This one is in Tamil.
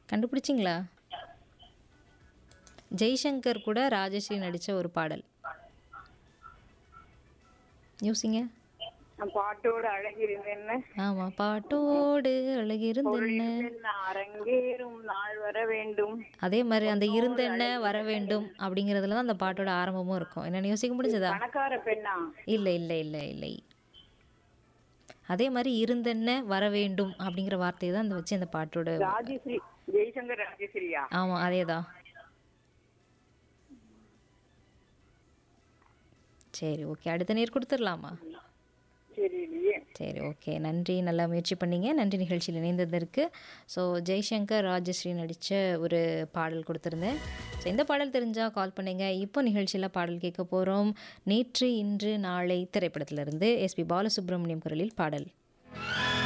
கண்டுபிடிச்சிங்களா ஜெய்சங்கர் கூட ராஜஸ்ரீ நடித்த ஒரு பாடல் யோசிங்க பாட்டோட அழகு இருந்தேன்னு ஆமாம் பாட்டோடு அழகிருந்தென்ன அரங்கேறும் நாள் வர வேண்டும் அதே மாதிரி அந்த இருந்தென்ன வர வேண்டும் அப்படிங்கிறதுல தான் அந்த பாட்டோட ஆரம்பமும் இருக்கும் என்னென்னு யோசிக்க முடிஞ்சதா பணக்கார பெண்ணா இல்லை இல்லை இல்லை இல்லை அதே மாதிரி இருந்தென்ன வர வேண்டும் அப்படிங்கிற வார்த்தையை தான் அந்த வச்சு அந்த பாட்டோட ராஜஸ்ரீ ஜெய்சங்கர் ராஜஸ்ரீயா ஆமாம் அதே தான் சரி ஓகே அடுத்த நேர் கொடுத்துடலாமா சரி இல்லையே சரி ஓகே நன்றி நல்லா முயற்சி பண்ணீங்க நன்றி நிகழ்ச்சியில் இணைந்ததற்கு ஸோ ஜெய்சங்கர் ராஜஸ்ரீ நடித்த ஒரு பாடல் கொடுத்துருந்தேன் ஸோ இந்த பாடல் தெரிஞ்சால் கால் பண்ணுங்க இப்போ நிகழ்ச்சியில் பாடல் கேட்க போகிறோம் நேற்று இன்று நாளை திரைப்படத்திலிருந்து எஸ்பி பாலசுப்ரமணியம் குரலில் பாடல்